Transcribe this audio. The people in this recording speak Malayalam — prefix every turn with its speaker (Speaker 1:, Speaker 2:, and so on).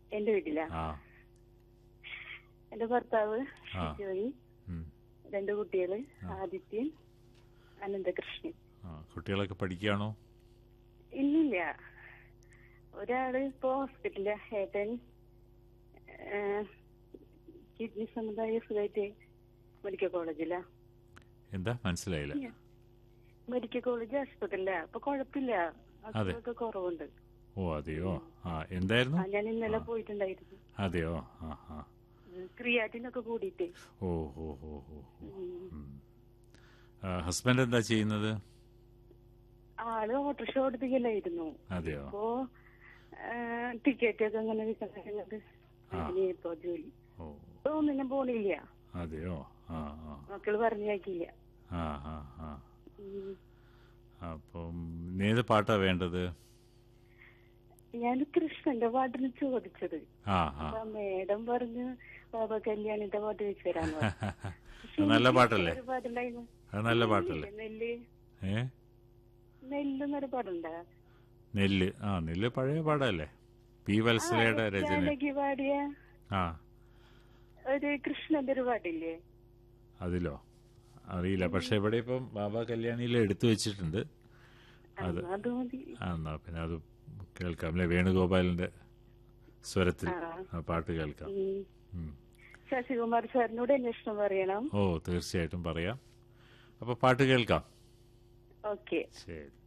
Speaker 1: എന്റെ വീട്ടിലാ
Speaker 2: ആ
Speaker 1: എന്റെ ഭർത്താവ്
Speaker 2: ആ.
Speaker 1: ജോയി
Speaker 2: ഉം.
Speaker 1: രണ്ട് കുട്ടികള് ആദിത്യൻ അനന്തകൃഷ്ണൻ
Speaker 2: ആ കുട്ടികളൊക്കെ പഠിക്കുകയാണോ
Speaker 1: ഇല്ലില്ല ഒരാള് ഇപ്പോ ഹോസ്പിറ്റലില് ഏട്ടൻ കിഡ്നി സമുദായ സുഖമായിട്ട് മെഡിക്കൽ കോളേജിലാ
Speaker 2: എന്താ മനസ്സിലായില്ല
Speaker 1: മെഡിക്കൽ കോളേജ് ആശുപത്രിയിലാ അപ്പൊ കുഴപ്പമില്ല അസുഖമൊക്കെ കുറവുണ്ട്
Speaker 2: ഓ അതെയോ ആ എന്തായിരുന്നു
Speaker 1: ആ ഞാൻ ഇന്നലെ പോയിട്ടുണ്ടായിരുന്നു
Speaker 2: അതെയോ ആ ആ
Speaker 1: ക്രിയാറ്റിനൊക്കെ കൂടിയിട്ട്
Speaker 2: ഓ ഓ ഓ ഓ ഹസ്ബൻഡ് എന്താ ചെയ്യുന്നത്
Speaker 1: ആള് ഓട്ടോറിക്ഷ ഓടിപ്പിക്കലായിരുന്നു
Speaker 2: അതെയോ
Speaker 1: ഇപ്പോ ടിക്കറ്റ് ഒക്കെ അങ്ങനെ വിൽക്കുന്നത് അങ്ങനെ ഇപ്പൊ ജോലി
Speaker 2: ഓ
Speaker 1: ഇപ്പൊ ഒന്നിനും പോണില്ല
Speaker 2: അതെയോ ആ ആ
Speaker 1: മക്കള് പറഞ്ഞേക്കില്ല
Speaker 2: ആ ആ ആ അപ്പം ഏത് പാട്ടാ വേണ്ടത്
Speaker 1: ഞാൻ കൃഷ്ണന്റെ പാട്ടിന് ചോദിച്ചത്
Speaker 2: ആ ആ
Speaker 1: അപ്പൊ മേഡം പറഞ്ഞു ബാബ കല്യാണിന്റെ പാട്ട് വെച്ച് തരാന്ന് പറഞ്ഞു. പക്ഷെ
Speaker 2: അത് നല്ല
Speaker 1: എനിക്ക്
Speaker 2: പാട്ടല്ലേ
Speaker 1: ഒരു പാട്ടുണ്ടായിരുന്നു
Speaker 2: അത് നല്ല പാട്ടല്ലേ
Speaker 1: നെല്ല്
Speaker 2: ഏ
Speaker 1: നെല്ലെന്നൊരു പാടുണ്ടാ
Speaker 2: നെല്ല് ആ നെല്ല് പഴയ പാടല്ലേ പി വത്സലയുടെ രചന
Speaker 1: ജാനകി പാടിയ
Speaker 2: ആ
Speaker 1: ഒരു കൃഷ്ണന്റെ ഒരു പാട്ടില്ലേ
Speaker 2: അതിലോ അറിയില്ല പക്ഷെ ഇവിടെ ഇപ്പം ബാബ കല്യാണിയിൽ എടുത്തു വെച്ചിട്ടുണ്ട് അത്
Speaker 1: ആ, അത് മതി
Speaker 2: ആ, എന്നാ പിന്നെ അത് കേൾക്കാം അല്ലെ വേണുഗോപാലിന്റെ സ്വരത്തിൽ
Speaker 1: ആ.
Speaker 2: ആ പാട്ട് കേൾക്കാം
Speaker 1: ഉം.
Speaker 2: ഉം.
Speaker 1: ശശികുമാർ സാറിനോട് അന്വേഷണം പറയണം
Speaker 2: ഓ തീർച്ചയായിട്ടും പറയാം അപ്പൊ പാട്ട് കേൾക്കാം
Speaker 1: ഓക്കെ
Speaker 2: ശരി